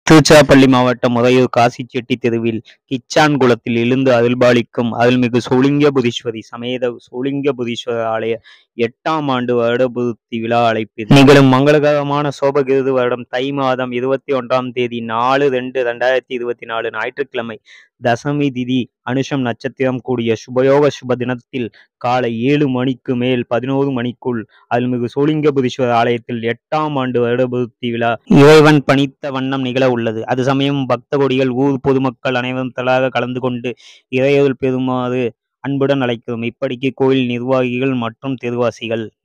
திருச்சிராப்பள்ளி மாவட்டம் உறையூர் காசிச்செட்டி தெருவில் கிச்சான்குளத்தில் எழுந்து அருள்பாலிக்கும் அருள்மிகு சோளிங்கபுரீஸ்வரி சமேத சோளிங்கபுரீஸ்வரர் ஆலய எட்டாம் ஆண்டு வருடபூர்த்தி விழா அழைப்பில் நிகழும் மங்களகரமான சோபகிருது வருடம் தை மாதம் இருபத்தி ஒன்றாம் தேதி நாலு ரெண்டு ரெண்டாயிரத்தி இருபத்தி நாலு ஞாயிற்றுக்கிழமை தசமி திதி அனுஷம் நட்சத்திரம் கூடிய சுபயோக சுப தினத்தில் காலை ஏழு மணிக்கு மேல் பதினோரு மணிக்குள் அருள்மிகு சோளிங்கபுரீஸ்வரர் ஆலயத்தில் எட்டாம் ஆண்டு வருடபூர்த்தி விழா இறைவன் பணித்த வண்ணம் நிகழ உள்ளது அது சமயம் பக்த கொடிகள் ஊர் பொதுமக்கள் அனைவரும் தலாக கலந்து கொண்டு இறையருள் பெறுமாறு அன்புடன் அழைக்கிறோம் இப்படிக்கு கோயில் நிர்வாகிகள் மற்றும் தெருவாசிகள்